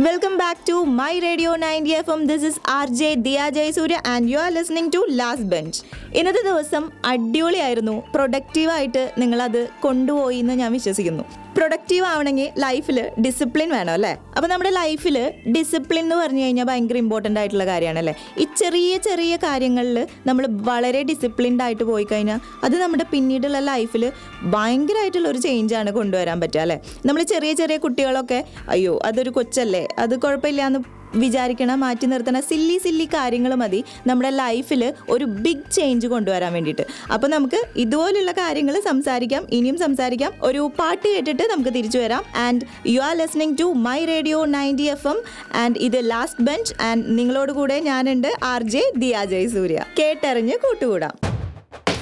welcome back to my radio ninety F M this is R J Diya Jayasurya and you are listening to Last Bench ഇന്നത്തെ ദിവസം അടിപൊളിയായിരുന്നു പ്രൊഡക്റ്റീവായിട്ട് നിങ്ങളത് കൊണ്ടുപോയി എന്ന് ഞാൻ വിശ്വസിക്കുന്നു പ്രൊഡക്റ്റീവ് ആവണമെങ്കിൽ ലൈഫിൽ ഡിസിപ്ലിൻ വേണം അല്ലേ അപ്പോൾ നമ്മുടെ ലൈഫിൽ ഡിസിപ്ലിൻ എന്ന് പറഞ്ഞു കഴിഞ്ഞാൽ ഭയങ്കര ഇമ്പോർട്ടൻ്റ് ആയിട്ടുള്ള കാര്യമാണ് അല്ലേ ഈ ചെറിയ ചെറിയ കാര്യങ്ങളിൽ നമ്മൾ വളരെ ഡിസിപ്ലിൻഡ് ആയിട്ട് പോയി കഴിഞ്ഞാൽ അത് നമ്മുടെ പിന്നീടുള്ള ലൈഫിൽ ഭയങ്കരമായിട്ടുള്ള ഒരു ചേഞ്ചാണ് കൊണ്ടുവരാൻ പറ്റുക അല്ലേ നമ്മൾ ചെറിയ ചെറിയ കുട്ടികളൊക്കെ അയ്യോ അതൊരു കൊച്ചല്ലേ അത് കുഴപ്പമില്ല എന്ന് വിചാരിക്കണ മാറ്റി നിർത്തണ സില്ലി സില്ലി കാര്യങ്ങൾ മതി നമ്മുടെ ലൈഫിൽ ഒരു ബിഗ് ചേഞ്ച് കൊണ്ടുവരാൻ വേണ്ടിയിട്ട് അപ്പോൾ നമുക്ക് ഇതുപോലുള്ള കാര്യങ്ങൾ സംസാരിക്കാം ഇനിയും സംസാരിക്കാം ഒരു പാട്ട് കേട്ടിട്ട് നമുക്ക് തിരിച്ചു വരാം and you are listening to my radio ninety F M and ഇത് ലാസ്റ്റ് ബെഞ്ച് ആൻഡ് നിങ്ങളോട് കൂടെ ഞാനുണ്ട് ആർ ജെ ദിയ ജയസൂര്യ കേട്ടറിഞ്ഞ് കൂട്ടുകൂടാം